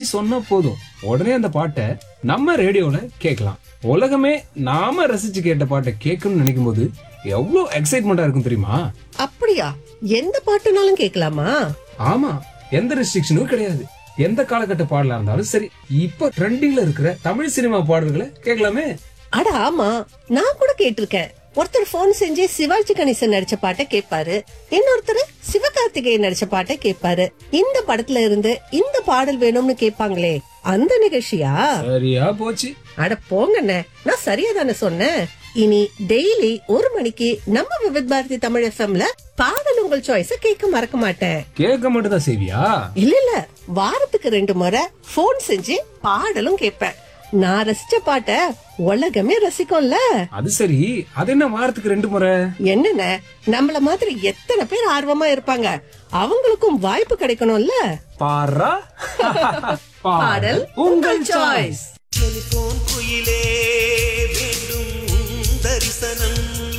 சொன்னா போதும் உடனே அந்த பாட்டை நம்ம ரேடியோல கேட்கலாம் உலகமே நாம ரசிச்சு கேட்ட பாட்டை கேட்கணும்னு நினைக்கும் போது எவ்வளவு எக்ஸைட்மெண்டா இருக்கும் தெரியுமா அப்படியா எந்த பாட்டுனாலும் கேட்கலாமா ஆமா எந்த ரெஸ்ட்ரிக்ஷனும் கிடையாது எந்த காலகட்ட பாடலா இருந்தாலும் சரி இப்ப ட்ரெண்டிங்ல இருக்கிற தமிழ் சினிமா பாடல்களை கேட்கலாமே அட ஆமா நான் கூட கேட்டிருக்கேன் ஒருத்தர் போன் செஞ்சு சிவாஜி கணேசன் நடிச்ச பாட்டை கேட்பாரு இன்னொருத்தர் சிவகார்த்திகேயன் நடிச்ச பாட்டை கேட்பாரு இந்த படத்துல இருந்து இந்த பாடல் வேணும்னு கேட்பாங்களே அந்த நிகழ்ச்சியா சரியா போச்சு அட போங்கண்ணே நான் சரியா தானே சொன்னேன் இனி டெய்லி ஒரு மணிக்கு நம்ம விவித் பாரதி தமிழ் எஃப்எம்ல பாடல் உங்கள் சாய்ஸ கேட்க மறக்க மாட்டேன் கேட்க மட்டும் தான் செய்வியா இல்ல இல்ல வாரத்துக்கு ரெண்டு முறை போன் செஞ்சு பாடலும் கேட்பேன் நான் ரசிச்ச பாட்ட உலகமே ரசிக்கும்ல அது சரி அது என்ன வாரத்துக்கு ரெண்டு முறை என்னென்ன நம்மள மாதிரி எத்தனை பேர் ஆர்வமா இருப்பாங்க அவங்களுக்கும் வாய்ப்பு கிடைக்கணும்ல பாரா பாடல் உங்கள் சாய்ஸ் டெலிபோன் குயிலே வேண்டும் உன் தரிசனம்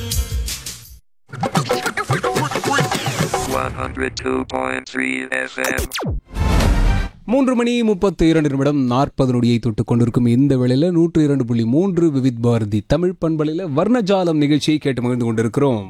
102.3 FM. மூன்று மணி முப்பத்து இரண்டு நிமிடம் நாற்பது நொடியை தொட்டு கொண்டிருக்கும் இந்த வேளையில நூற்று இரண்டு புள்ளி மூன்று விவித் பாரதி தமிழ் பண்பலையில வர்ணஜாலம் நிகழ்ச்சியை கேட்டு மகிழ்ந்து கொண்டிருக்கிறோம்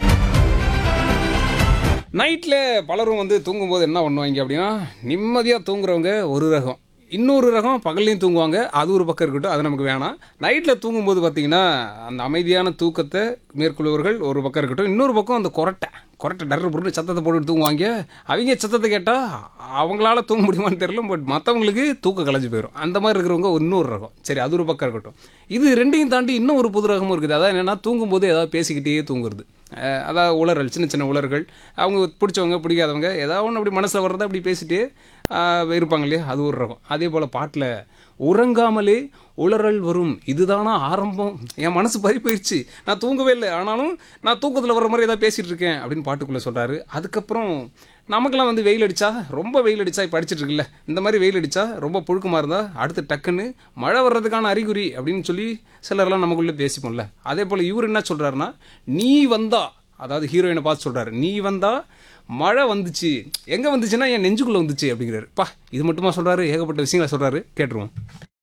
நைட்டில் பலரும் வந்து தூங்கும்போது என்ன பண்ணுவாங்க அப்படின்னா நிம்மதியாக தூங்குறவங்க ஒரு ரகம் இன்னொரு ரகம் பகல்லையும் தூங்குவாங்க அது ஒரு பக்கம் இருக்கட்டும் அது நமக்கு வேணாம் நைட்டில் தூங்கும்போது பார்த்தீங்கன்னா அந்த அமைதியான தூக்கத்தை மேற்கொள்பவர்கள் ஒரு பக்கம் இருக்கட்டும் இன்னொரு பக்கம் அந்த கொரட்டை கொரட்டை டர்ரு புருட்டு சத்தத்தை போட்டு தூங்குவாங்க அவங்க சத்தத்தை கேட்டால் அவங்களால தூங்க முடியுமான்னு தெரியல பட் மற்றவங்களுக்கு தூக்கம் கலைஞ்சு போயிடும் அந்த மாதிரி இருக்கிறவங்க இன்னொரு ரகம் சரி அது ஒரு பக்கம் இருக்கட்டும் இது ரெண்டையும் தாண்டி இன்னும் ஒரு புது ரகமும் இருக்குது அதான் என்னென்னா தூங்கும்போது ஏதாவது பேசிக்கிட்டே தூங்குறது அஹ் அதாவது உளறல் சின்ன சின்ன உளறுகள் அவங்க பிடிச்சவங்க பிடிக்காதவங்க ஏதாவது ஒன்று அப்படி மனசில் வர்றதை அப்படி பேசிட்டு ஆஹ் இருப்பாங்க இல்லையா அது ஒரு ரகம் அதே போல் பாட்டில் உறங்காமலே உளறல் வரும் இதுதானா ஆரம்பம் என் மனசு பறி போயிடுச்சு நான் தூங்கவே இல்லை ஆனாலும் நான் தூக்கத்தில் வர மாதிரி ஏதாவது பேசிகிட்டு இருக்கேன் அப்படின்னு பாட்டுக்குள்ளே சொல்கிறாரு அதுக்கப்புறம் நமக்கெல்லாம் வந்து வெயில் அடித்தா ரொம்ப வெயில் அடித்தா இப்போ அடிச்சிட்டு இருக்குல்ல இந்த மாதிரி வெயில் அடித்தா ரொம்ப புழுக்கமாக இருந்தால் அடுத்து டக்குன்னு மழை வர்றதுக்கான அறிகுறி அப்படின்னு சொல்லி சிலர்லாம் நமக்குள்ளே பேசிப்போம்ல அதே போல் இவர் என்ன சொல்கிறாருன்னா நீ வந்தா அதாவது ஹீரோயினை பார்த்து சொல்கிறாரு நீ வந்தா மழை வந்துச்சு எங்கே வந்துச்சுன்னா என் நெஞ்சுக்குள்ளே வந்துச்சு அப்படிங்கிறாரு பா இது மட்டுமா சொல்கிறாரு ஏகப்பட்ட விஷயங்களை சொல்கிறாரு கேட்டுருவோம்